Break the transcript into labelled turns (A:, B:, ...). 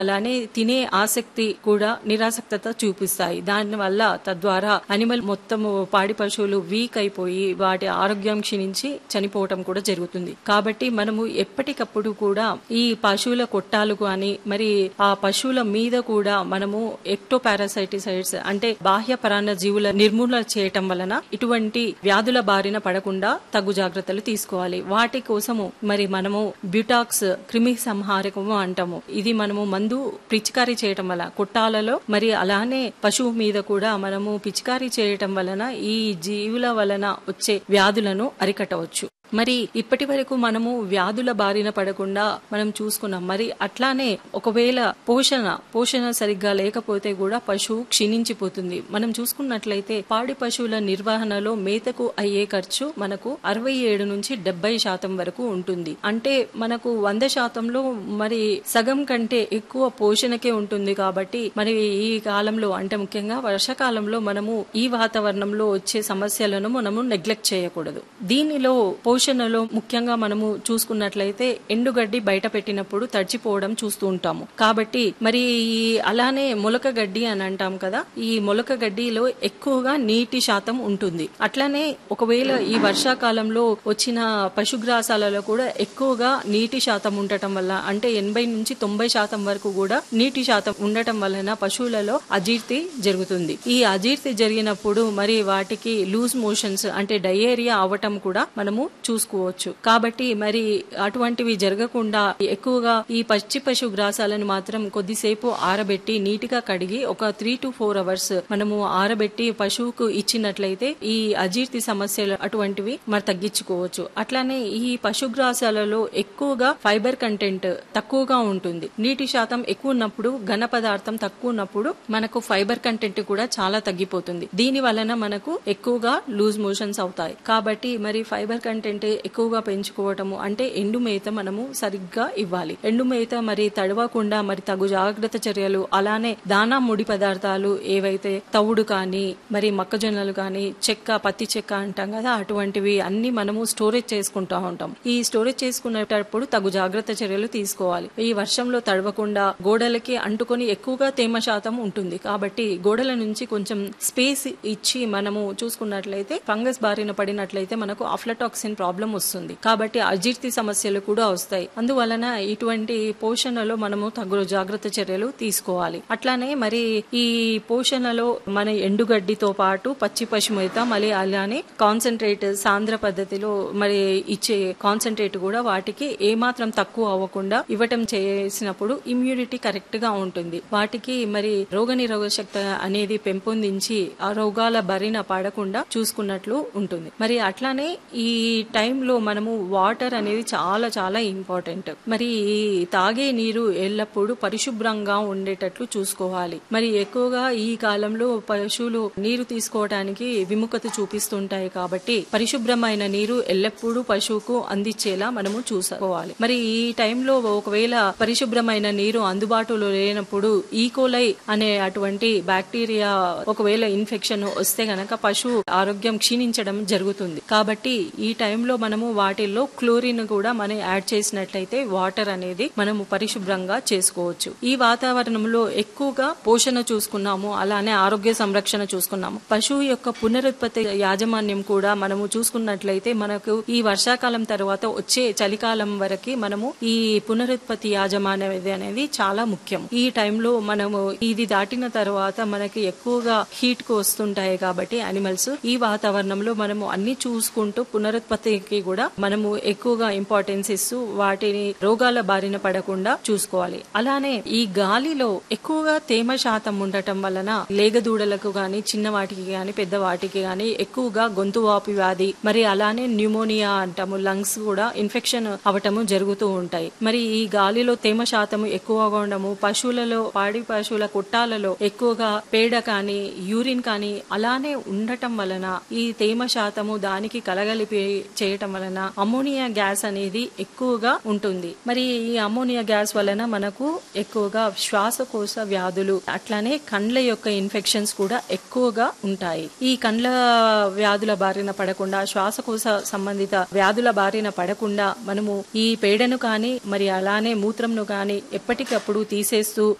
A: అలానే తినే ఆసక్తి కూడా నిరాసక్తత చూపిస్తాయి దానివల్ల తద్వారా అనిమల్ మొత్తము పాడి పశువులు వీక్ అయిపోయి వాటి ఆరోగ్యం క్షీణించి చనిపోవటం కూడా జరుగుతుంది కాబట్టి మనము ఎప్పటికప్పుడు కూడా ఈ పశువుల కొట్టాలు కానీ మరి ఆ పశువుల మీద కూడా మనము ఎక్టో పారాసైటిసైడ్స్ అంటే బాహ్య పరాన్న జీవుల నిర్మూలన చేయటం వలన ఇటువంటి వ్యాధుల బారిన పడకుండా తగు జాగ్రత్తలు తీసుకోవాలి వాటి కోసము మరి మనము బ్యూటాక్స్ క్రిమి సంహారకము అంటాము ఇది మనము మందు పిచికారీ చేయటం వల్ల కొట్టాలలో మరి అలానే పశువు మీద కూడా మనము పిచికారీ చేయటం వలన ఈ జీవుల వలన వచ్చే వ్యాధులను అరికట్టవచ్చు మరి ఇప్పటి వరకు మనము వ్యాధుల బారిన పడకుండా మనం చూసుకున్నాం మరి అట్లానే ఒకవేళ పోషణ పోషణ సరిగ్గా లేకపోతే కూడా పశువు క్షీణించిపోతుంది మనం చూసుకున్నట్లయితే పాడి పశువుల నిర్వహణలో మేతకు అయ్యే ఖర్చు మనకు అరవై ఏడు నుంచి డెబ్బై శాతం వరకు ఉంటుంది అంటే మనకు వంద శాతంలో మరి సగం కంటే ఎక్కువ పోషణకే ఉంటుంది కాబట్టి మరి ఈ కాలంలో అంటే ముఖ్యంగా వర్షాకాలంలో మనము ఈ వాతావరణంలో వచ్చే సమస్యలను మనము నెగ్లెక్ట్ చేయకూడదు దీనిలో పోషణలో ముఖ్యంగా మనము చూసుకున్నట్లయితే ఎండుగడ్డి బయట పెట్టినప్పుడు తడిచిపోవడం చూస్తూ ఉంటాము కాబట్టి మరి ఈ అలానే మొలక గడ్డి అని అంటాం కదా ఈ మొలక గడ్డిలో ఎక్కువగా నీటి శాతం ఉంటుంది అట్లానే ఒకవేళ ఈ వర్షాకాలంలో వచ్చిన పశుగ్రాసాలలో కూడా ఎక్కువగా నీటి శాతం ఉండటం వల్ల అంటే ఎనభై నుంచి తొంభై శాతం వరకు కూడా నీటి శాతం ఉండటం వలన పశువులలో అజీర్తి జరుగుతుంది ఈ అజీర్తి జరిగినప్పుడు మరి వాటికి లూజ్ మోషన్స్ అంటే డయేరియా అవటం కూడా మనము చూసుకోవచ్చు కాబట్టి మరి అటువంటివి జరగకుండా ఎక్కువగా ఈ పచ్చి పశు గ్రాసాలను మాత్రం కొద్దిసేపు ఆరబెట్టి నీటిగా కడిగి ఒక త్రీ టు ఫోర్ అవర్స్ మనము ఆరబెట్టి పశువుకు ఇచ్చినట్లయితే ఈ అజీర్తి సమస్యలు అటువంటివి మరి తగ్గించుకోవచ్చు అట్లానే ఈ పశుగ్రాసాలలో ఎక్కువగా ఫైబర్ కంటెంట్ తక్కువగా ఉంటుంది నీటి శాతం ఎక్కువ ఉన్నప్పుడు ఘన పదార్థం తక్కువ ఉన్నప్పుడు మనకు ఫైబర్ కంటెంట్ కూడా చాలా తగ్గిపోతుంది దీని వలన మనకు ఎక్కువగా లూజ్ మోషన్స్ అవుతాయి కాబట్టి మరి ఫైబర్ కంటెంట్ ఎక్కువగా పెంచుకోవటము అంటే ఎండు మేత మనము సరిగ్గా ఇవ్వాలి ఎండు మేత మరి తడవకుండా మరి తగు జాగ్రత్త చర్యలు అలానే దానా ముడి పదార్థాలు ఏవైతే తవుడు కానీ మరి మొక్కజొన్నలు కానీ చెక్క పత్తి చెక్క అంటాం కదా అటువంటివి అన్ని మనము స్టోరేజ్ చేసుకుంటా ఉంటాం ఈ స్టోరేజ్ చేసుకునేటప్పుడు తగు జాగ్రత్త చర్యలు తీసుకోవాలి ఈ వర్షంలో తడవకుండా గోడలకి అంటుకొని ఎక్కువగా తేమ శాతం ఉంటుంది కాబట్టి గోడల నుంచి కొంచెం స్పేస్ ఇచ్చి మనము చూసుకున్నట్లయితే ఫంగస్ బారిన పడినట్లయితే మనకు అఫ్లటాక్సిన్ ప్రాబ్లం వస్తుంది కాబట్టి అజీర్తి సమస్యలు కూడా వస్తాయి అందువలన ఇటువంటి పోషణలో మనము తగు జాగ్రత్త చర్యలు తీసుకోవాలి అట్లానే మరి ఈ పోషణలో మన ఎండుగడ్డితో పాటు పచ్చి పశు మేత మళ్ళీ అలానే కాన్సన్ట్రేట్ సాంద్ర పద్ధతిలో మరి ఇచ్చే కాన్సన్ట్రేట్ కూడా వాటికి ఏమాత్రం తక్కువ అవ్వకుండా ఇవ్వటం చేసినప్పుడు ఇమ్యూనిటీ కరెక్ట్ గా ఉంటుంది వాటికి మరి రోగ నిరోధక శక్తి అనేది పెంపొందించి ఆ రోగాల బరిన పడకుండా చూసుకున్నట్లు ఉంటుంది మరి అట్లానే ఈ టైంలో మనము వాటర్ అనేది చాలా చాలా ఇంపార్టెంట్ మరి ఈ తాగే నీరు ఎల్లప్పుడూ పరిశుభ్రంగా ఉండేటట్లు చూసుకోవాలి మరి ఎక్కువగా ఈ కాలంలో పశువులు నీరు తీసుకోవడానికి విముఖత చూపిస్తుంటాయి కాబట్టి పరిశుభ్రమైన నీరు ఎల్లప్పుడూ పశువుకు అందించేలా మనము చూసుకోవాలి మరి ఈ టైంలో ఒకవేళ పరిశుభ్రమైన నీరు అందుబాటులో లేనప్పుడు ఈకోలై అనే అటువంటి బ్యాక్టీరియా ఒకవేళ ఇన్ఫెక్షన్ వస్తే గనక పశువు ఆరోగ్యం క్షీణించడం జరుగుతుంది కాబట్టి ఈ టైంలో మనము వాటిల్లో క్లోరిన్ కూడా మనం యాడ్ చేసినట్లయితే వాటర్ అనేది మనము పరిశుభ్రంగా చేసుకోవచ్చు ఈ వాతావరణంలో ఎక్కువగా పోషణ చూసుకున్నాము అలానే ఆరోగ్య సంరక్షణ చూసుకున్నాము పశువు యొక్క పునరుత్పత్తి యాజమాన్యం కూడా మనము చూసుకున్నట్లయితే మనకు ఈ వర్షాకాలం తర్వాత వచ్చే చలికాలం వరకు మనము ఈ పునరుత్పత్తి యాజమాన్యం అనేది చాలా ముఖ్యం ఈ టైంలో మనము ఇది దాటిన తర్వాత మనకి ఎక్కువగా హీట్ కు వస్తుంటాయి కాబట్టి అనిమల్స్ ఈ వాతావరణంలో మనము అన్ని చూసుకుంటూ పునరుత్పత్తికి కూడా మనము ఎక్కువగా ఇంపార్టెన్స్ ఇస్తూ వాటిని రోగాల బారిన పడకుండా చూసుకోవాలి అలానే ఈ గాలిలో ఎక్కువగా తేమ శాతం ఉండటం వలన లేగదూడలకు గాని చిన్న వాటికి గాని పెద్ద వాటికి గాని ఎక్కువగా గొంతు వాపు వ్యాధి మరి అలానే న్యూమోనియా అంటాము లంగ్స్ కూడా ఇన్ఫెక్షన్ అవటము జరుగుతూ ఉంటాయి మరి ఈ గాలిలో తేమ శాతం ఎక్కువగా ఉండము పశువులలో పాడి పశువుల కొట్టాలలో ఎక్కువగా పేడ కానీ యూరిన్ కానీ అలానే ఉండటం వలన ఈ తేమ శాతము దానికి కలగలిపి చేయటం వలన అమోనియా గ్యాస్ అనేది ఎక్కువగా ఉంటుంది మరి ఈ అమోనియా గ్యాస్ వలన మనకు ఎక్కువగా శ్వాసకోశ వ్యాధులు అట్లానే కండ్ల యొక్క ఇన్ఫెక్షన్స్ కూడా ఎక్కువగా ఉంటాయి ఈ కండ్ల వ్యాధుల బారిన పడకుండా శ్వాసకోశ సంబంధిత వ్యాధుల బారిన పడకుండా మనము ఈ పేడను కానీ మరి అలానే మూత్రంను కానీ ఎప్పటికప్పుడు తీసేస్తూ